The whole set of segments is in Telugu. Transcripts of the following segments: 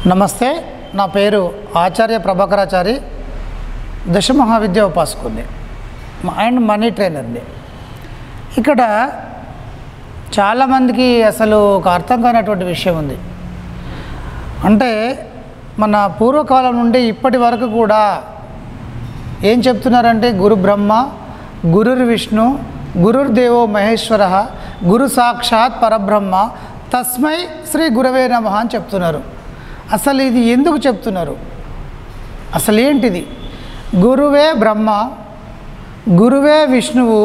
నమస్తే నా పేరు ఆచార్య ప్రభాకరాచారి దశ మహావిద్య ఉపాసకుని అండ్ మనీ ట్రైనర్ని ఇక్కడ చాలామందికి అసలు ఒక అర్థం కానటువంటి విషయం ఉంది అంటే మన పూర్వకాలం నుండి ఇప్పటి వరకు కూడా ఏం చెప్తున్నారంటే గురు బ్రహ్మ గురుర్ విష్ణు గురుర్దేవో మహేశ్వర గురు సాక్షాత్ పరబ్రహ్మ తస్మై శ్రీ గురవే నమ అని చెప్తున్నారు అసలు ఇది ఎందుకు చెప్తున్నారు అసలు ఏంటిది గురువే బ్రహ్మ గురువే విష్ణువు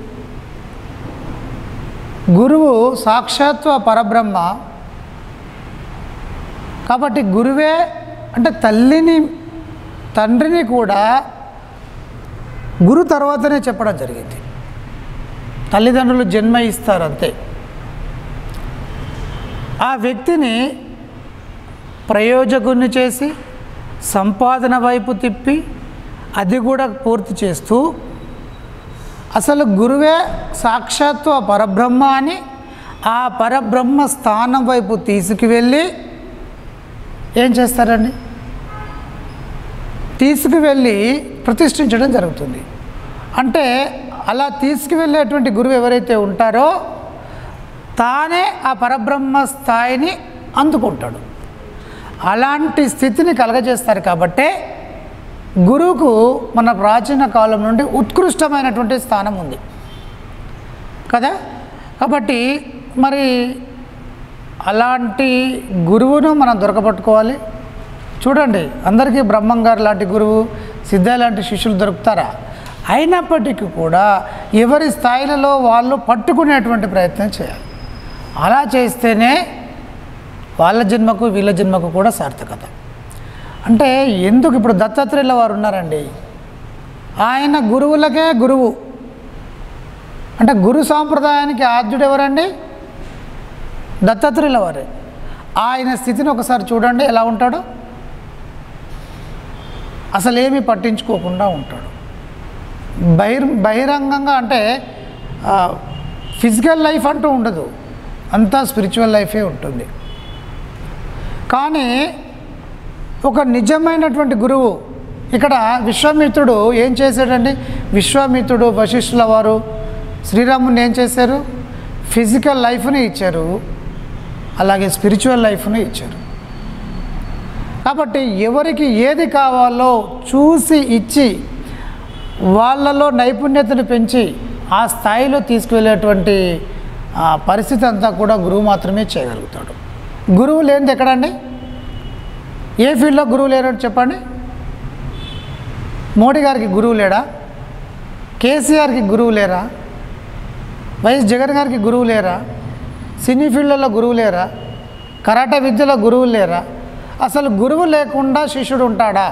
గురువు సాక్షాత్వ పరబ్రహ్మ కాబట్టి గురువే అంటే తల్లిని తండ్రిని కూడా గురు తర్వాతనే చెప్పడం జరిగింది తల్లిదండ్రులు జన్మ ఇస్తారు అంతే ఆ వ్యక్తిని ప్రయోజకుని చేసి సంపాదన వైపు తిప్పి అది కూడా పూర్తి చేస్తూ అసలు గురువే సాక్షాత్వ పరబ్రహ్మ అని ఆ పరబ్రహ్మ స్థానం వైపు తీసుకువెళ్ళి ఏం చేస్తారండి తీసుకువెళ్ళి ప్రతిష్ఠించడం జరుగుతుంది అంటే అలా తీసుకువెళ్ళేటువంటి గురువు ఎవరైతే ఉంటారో తానే ఆ పరబ్రహ్మ స్థాయిని అందుకుంటాడు అలాంటి స్థితిని కలగజేస్తారు కాబట్టే గురువుకు మన ప్రాచీన కాలం నుండి ఉత్కృష్టమైనటువంటి స్థానం ఉంది కదా కాబట్టి మరి అలాంటి గురువును మనం దొరకపట్టుకోవాలి చూడండి అందరికీ బ్రహ్మం గారు లాంటి గురువు సిద్ధ లాంటి శిష్యులు దొరుకుతారా అయినప్పటికీ కూడా ఎవరి స్థాయిలలో వాళ్ళు పట్టుకునేటువంటి ప్రయత్నం చేయాలి అలా చేస్తేనే వాళ్ళ జన్మకు వీళ్ళ జన్మకు కూడా సార్థకత అంటే ఎందుకు ఇప్పుడు దత్తాత్రేయుల వారు ఉన్నారండి ఆయన గురువులకే గురువు అంటే గురు సాంప్రదాయానికి ఆద్యుడు ఎవరండి దత్తాత్రేయుల వారే ఆయన స్థితిని ఒకసారి చూడండి ఎలా ఉంటాడు అసలు ఏమీ పట్టించుకోకుండా ఉంటాడు బహిర్ బహిరంగంగా అంటే ఫిజికల్ లైఫ్ అంటూ ఉండదు అంతా స్పిరిచువల్ లైఫే ఉంటుంది కానీ ఒక నిజమైనటువంటి గురువు ఇక్కడ విశ్వామిత్రుడు ఏం చేశాడండి విశ్వామిత్రుడు వశిష్ఠుల వారు శ్రీరాముని ఏం చేశారు ఫిజికల్ లైఫ్ని ఇచ్చారు అలాగే స్పిరిచువల్ లైఫ్ని ఇచ్చారు కాబట్టి ఎవరికి ఏది కావాలో చూసి ఇచ్చి వాళ్ళలో నైపుణ్యతను పెంచి ఆ స్థాయిలో తీసుకువెళ్ళేటువంటి ఆ పరిస్థితి అంతా కూడా గురువు మాత్రమే చేయగలుగుతాడు గురువు లేనిది ఎక్కడండి ఏ ఫీల్డ్లో గురువు లేరు చెప్పండి మోడీ గారికి గురువు లేడా కేసీఆర్కి గురువు లేరా వైఎస్ జగన్ గారికి గురువు లేరా సినీ ఫీల్డ్లలో గురువు లేరా కరాటే విద్యలో గురువులు లేరా అసలు గురువు లేకుండా శిష్యుడు ఉంటాడా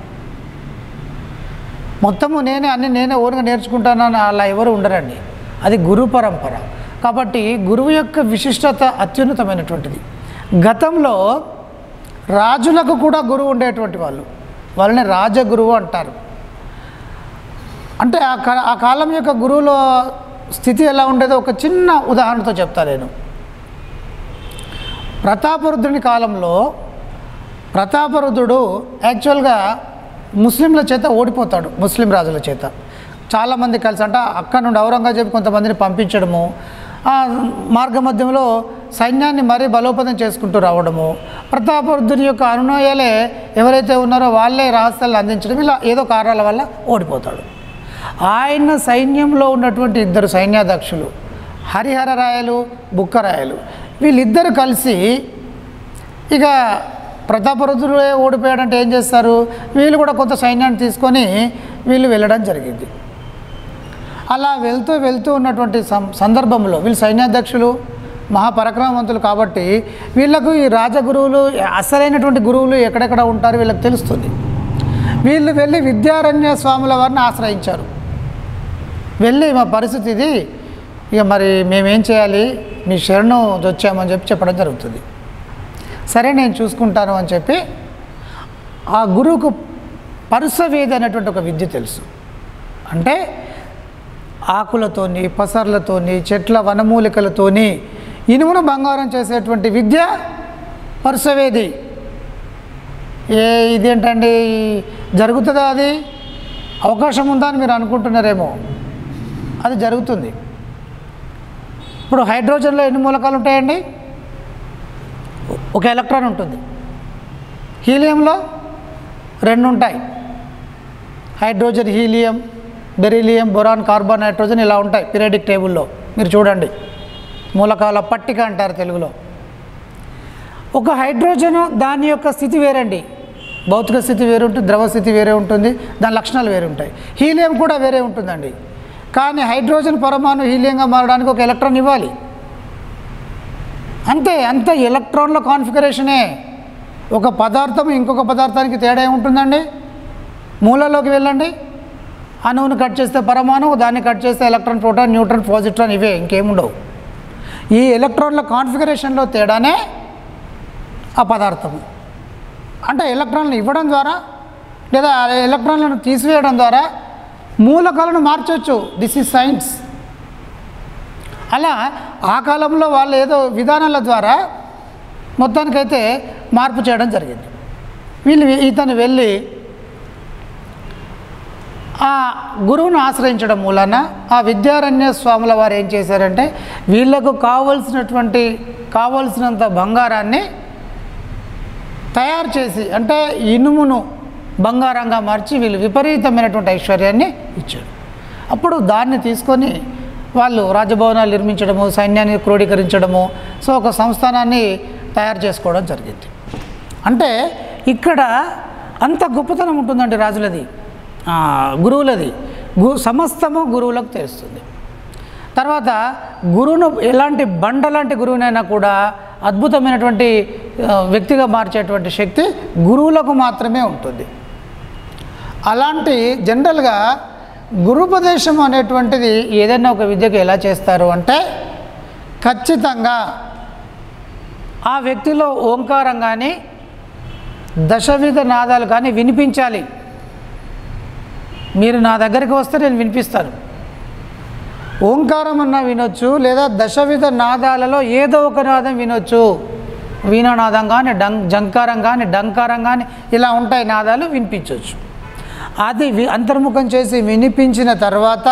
మొత్తము నేనే అన్ని నేనే ఓన్గా నేర్చుకుంటానని అలా ఎవరు ఉండరండి అది గురు పరంపర కాబట్టి గురువు యొక్క విశిష్టత అత్యున్నతమైనటువంటిది గతంలో రాజులకు కూడా గురువు ఉండేటువంటి వాళ్ళు వాళ్ళని రాజగురువు అంటారు అంటే ఆ కా ఆ కాలం యొక్క గురువుల స్థితి ఎలా ఉండేదో ఒక చిన్న ఉదాహరణతో చెప్తా నేను ప్రతాపరుద్రుని కాలంలో ప్రతాపరుద్రుడు యాక్చువల్గా ముస్లింల చేత ఓడిపోతాడు ముస్లిం రాజుల చేత చాలామంది కలిసి అంటే అక్కడ నుండి ఔరంగజేబు కొంతమందిని పంపించడము ఆ మార్గ మధ్యంలో సైన్యాన్ని మరీ బలోపేతం చేసుకుంటూ రావడము ప్రతాపరుద్రుని యొక్క అనునయాలే ఎవరైతే ఉన్నారో వాళ్ళే రహస్యాలను అందించడం ఇలా ఏదో కారణాల వల్ల ఓడిపోతాడు ఆయన సైన్యంలో ఉన్నటువంటి ఇద్దరు సైన్యాధ్యక్షులు హరిహర రాయలు బుక్కరాయలు వీళ్ళిద్దరు కలిసి ఇక ప్రతాపరుద్రుడే ఓడిపోయాడంటే ఏం చేస్తారు వీళ్ళు కూడా కొంత సైన్యాన్ని తీసుకొని వీళ్ళు వెళ్ళడం జరిగింది అలా వెళ్తూ వెళ్తూ ఉన్నటువంటి సం సందర్భంలో వీళ్ళు సైన్యాధ్యక్షులు మహాపరాక్రమవంతులు కాబట్టి వీళ్ళకు ఈ రాజగురువులు అసలైనటువంటి గురువులు ఎక్కడెక్కడ ఉంటారు వీళ్ళకి తెలుస్తుంది వీళ్ళు వెళ్ళి విద్యారణ్య స్వాముల వారిని ఆశ్రయించారు వెళ్ళి మా పరిస్థితి ఇది ఇక మరి మేమేం చేయాలి మీ శరణు వచ్చామని చెప్పి చెప్పడం జరుగుతుంది సరే నేను చూసుకుంటాను అని చెప్పి ఆ గురువుకు పరుసవేది అనేటువంటి ఒక విద్య తెలుసు అంటే ఆకులతోని పసర్లతోని చెట్ల వనమూలికలతోని ఇనుమును బంగారం చేసేటువంటి విద్య పరుసవేది ఏ ఇదేంటండి జరుగుతుందా అది అవకాశం ఉందా అని మీరు అనుకుంటున్నారేమో అది జరుగుతుంది ఇప్పుడు హైడ్రోజన్లో ఎన్ని మూలకాలు ఉంటాయండి ఒక ఎలక్ట్రాన్ ఉంటుంది హీలియంలో రెండు ఉంటాయి hydrogen helium beryllium boron carbon nitrogen ఇలా ఉంటాయి పీరియడిక్ టేబుల్లో మీరు చూడండి మూలకాల పట్టిక అంటారు తెలుగులో ఒక హైడ్రోజన్ దాని యొక్క స్థితి వేరండి భౌతిక స్థితి వేరే ఉంటుంది ద్రవ స్థితి వేరే ఉంటుంది దాని లక్షణాలు వేరే ఉంటాయి హీలియం కూడా వేరే ఉంటుందండి కానీ హైడ్రోజన్ పరమాణు హీలియంగా మారడానికి ఒక ఎలక్ట్రాన్ ఇవ్వాలి అంతే అంతే ఎలక్ట్రాన్ల కాన్ఫిగరేషనే ఒక పదార్థం ఇంకొక పదార్థానికి తేడా ఏముంటుందండి మూలలోకి వెళ్ళండి అణువును కట్ చేస్తే పరమాణువు దాన్ని కట్ చేస్తే ఎలక్ట్రాన్ ప్రోటాన్ న్యూట్రాన్ పాజిట్రాన్ ఇవే ఇంకేముండవు ఈ ఎలక్ట్రాన్ల కాన్ఫిగరేషన్లో తేడానే ఆ పదార్థము అంటే ఎలక్ట్రాన్లు ఇవ్వడం ద్వారా లేదా ఆ ఎలక్ట్రాన్లను తీసివేయడం ద్వారా మూలకాలను మార్చవచ్చు దిస్ ఈజ్ సైన్స్ అలా ఆ కాలంలో వాళ్ళు ఏదో విధానాల ద్వారా మొత్తానికైతే మార్పు చేయడం జరిగింది వీళ్ళు ఇతను వెళ్ళి ఆ గురువును ఆశ్రయించడం మూలన ఆ విద్యారణ్య స్వాముల వారు ఏం చేశారంటే వీళ్ళకు కావలసినటువంటి కావలసినంత బంగారాన్ని తయారు చేసి అంటే ఇనుమును బంగారంగా మార్చి వీళ్ళు విపరీతమైనటువంటి ఐశ్వర్యాన్ని ఇచ్చాడు అప్పుడు దాన్ని తీసుకొని వాళ్ళు రాజభవనాలు నిర్మించడము సైన్యాన్ని క్రోడీకరించడము సో ఒక సంస్థానాన్ని తయారు చేసుకోవడం జరిగింది అంటే ఇక్కడ అంత గొప్పతనం ఉంటుందండి రాజులది ఆ, గురువులది గు సమస్తము గురువులకు తెలుస్తుంది తర్వాత గురువును ఎలాంటి బండ లాంటి గురువునైనా కూడా అద్భుతమైనటువంటి ఆ, వ్యక్తిగా మార్చేటువంటి శక్తి గురువులకు మాత్రమే ఉంటుంది అలాంటి జనరల్గా గురుపదేశం అనేటువంటిది ఏదైనా ఒక విద్యకు ఎలా చేస్తారు అంటే ఖచ్చితంగా ఆ వ్యక్తిలో ఓంకారం కానీ దశవిధ నాదాలు కానీ వినిపించాలి మీరు నా దగ్గరికి వస్తే నేను వినిపిస్తాను ఓంకారం అన్నా వినొచ్చు లేదా దశవిధ నాదాలలో ఏదో ఒక నాదం వినొచ్చు వీణానాదం కానీ డం జంకారం కానీ డంకారం కానీ ఇలా ఉంటాయి నాదాలు వినిపించవచ్చు అది వి అంతర్ముఖం చేసి వినిపించిన తర్వాత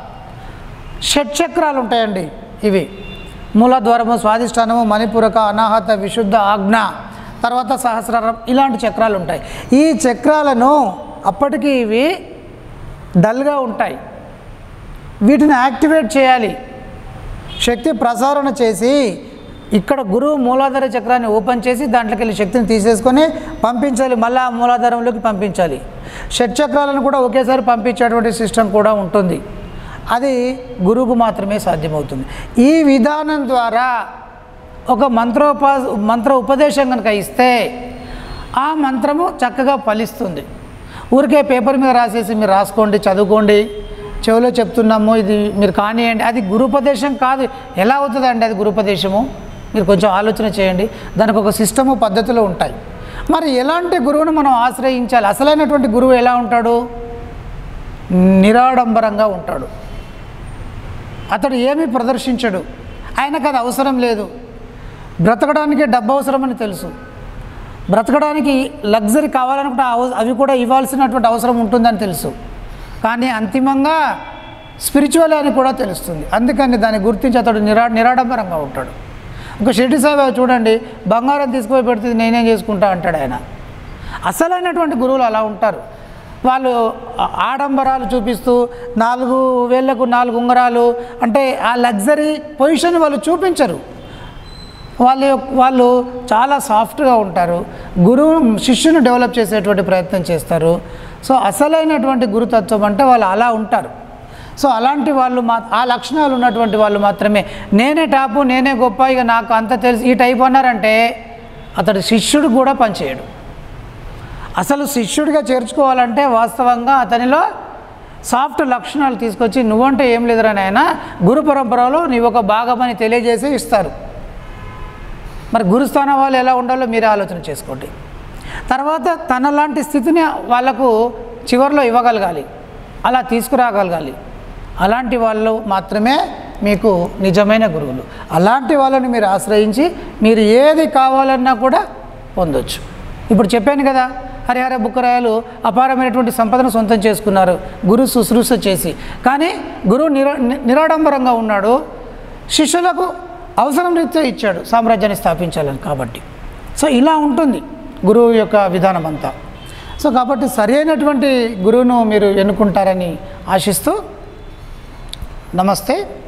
షట్చక్రాలు ఉంటాయండి ఇవి మూలద్వారము స్వాధిష్టానము మణిపూరక అనాహత విశుద్ధ ఆజ్ఞ తర్వాత సహస్రారం ఇలాంటి చక్రాలు ఉంటాయి ఈ చక్రాలను అప్పటికి ఇవి డల్గా ఉంటాయి వీటిని యాక్టివేట్ చేయాలి శక్తి ప్రసారణ చేసి ఇక్కడ గురువు మూలాధార చక్రాన్ని ఓపెన్ చేసి దాంట్లోకి వెళ్ళి శక్తిని తీసేసుకొని పంపించాలి మళ్ళీ ఆ మూలాధారంలోకి పంపించాలి షట్ చక్రాలను కూడా ఒకేసారి పంపించేటువంటి సిస్టమ్ కూడా ఉంటుంది అది గురువుకు మాత్రమే సాధ్యమవుతుంది ఈ విధానం ద్వారా ఒక మంత్రోపా మంత్ర ఉపదేశం కనుక ఇస్తే ఆ మంత్రము చక్కగా ఫలిస్తుంది ఊరికే పేపర్ మీద రాసేసి మీరు రాసుకోండి చదువుకోండి చెవిలో చెప్తున్నాము ఇది మీరు కానివ్వండి అది గురుపదేశం కాదు ఎలా అవుతుందండి అది గురుపదేశము మీరు కొంచెం ఆలోచన చేయండి దానికి ఒక సిస్టము పద్ధతులు ఉంటాయి మరి ఎలాంటి గురువును మనం ఆశ్రయించాలి అసలైనటువంటి గురువు ఎలా ఉంటాడు నిరాడంబరంగా ఉంటాడు అతడు ఏమీ ప్రదర్శించడు ఆయనకు అది అవసరం లేదు బ్రతకడానికి డబ్బు అవసరమని తెలుసు బ్రతకడానికి లగ్జరీ కావాలనుకుంటే అవ- అవి కూడా ఇవ్వాల్సినటువంటి అవసరం ఉంటుందని తెలుసు కానీ అంతిమంగా స్పిరిచువల్ అని కూడా తెలుస్తుంది అందుకని దాన్ని గుర్తించి అతడు నిరా నిరాడంబరంగా ఉంటాడు ఒక షిరిడి సాయిబాబా చూడండి బంగారం తీసుకుపోయి పెడితే నేనేం చేసుకుంటా అంటాడు ఆయన అసలైనటువంటి గురువులు అలా ఉంటారు వాళ్ళు ఆ- ఆడంబరాలు చూపిస్తూ నాలుగు వేళ్లకు నాలుగు ఉంగరాలు అంటే ఆ లగ్జరీ పొజిషన్ వాళ్ళు చూపించరు వాళ్ళ యొక్క- వాళ్ళు చాలా సాఫ్ట్గా ఉంటారు గురువు శిష్యుని డెవలప్ చేసేటువంటి ప్రయత్నం చేస్తారు సో అసలైనటువంటి గురుతత్వం అంటే వాళ్ళు అలా ఉంటారు సో అలాంటి వాళ్ళు మా ఆ లక్షణాలు ఉన్నటువంటి వాళ్ళు మాత్రమే నేనే టాపు నేనే గొప్ప ఇక నాకు అంత తెలుసు ఈ టైప్ అన్నారంటే అతడు శిష్యుడు కూడా పనిచేయడు అసలు శిష్యుడిగా చేర్చుకోవాలంటే వాస్తవంగా అతనిలో సాఫ్ట్ లక్షణాలు తీసుకొచ్చి నువ్వంటే ఏం లేదురా నాయన గురు పరంపరలో నీవు ఒక భాగమని తెలియజేసి ఇస్తారు మరి గురుస్థానం వాళ్ళు ఎలా ఉండాలో మీరే ఆలోచన చేసుకోండి తర్వాత తనలాంటి స్థితిని వాళ్ళకు చివరిలో ఇవ్వగలగాలి అలా తీసుకురాగలగాలి అలాంటి వాళ్ళు మాత్రమే మీకు నిజమైన గురువులు అలాంటి వాళ్ళని మీరు ఆశ్రయించి మీరు ఏది కావాలన్నా కూడా పొందొచ్చు ఇప్పుడు చెప్పాను కదా హరిహర బుక్కరాయలు అపారమైనటువంటి సంపదను సొంతం చేసుకున్నారు గురు శుశ్రూష చేసి కానీ గురువు నిరా ని- నిరాడంబరంగా ఉన్నాడు శిష్యులకు అవసరం రీత్యా ఇచ్చాడు సామ్రాజ్యాన్ని స్థాపించాలని కాబట్టి సో ఇలా ఉంటుంది గురువు యొక్క విధానం అంతా సో కాబట్టి సరైనటువంటి గురువును మీరు ఎన్నుకుంటారని ఆశిస్తూ నమస్తే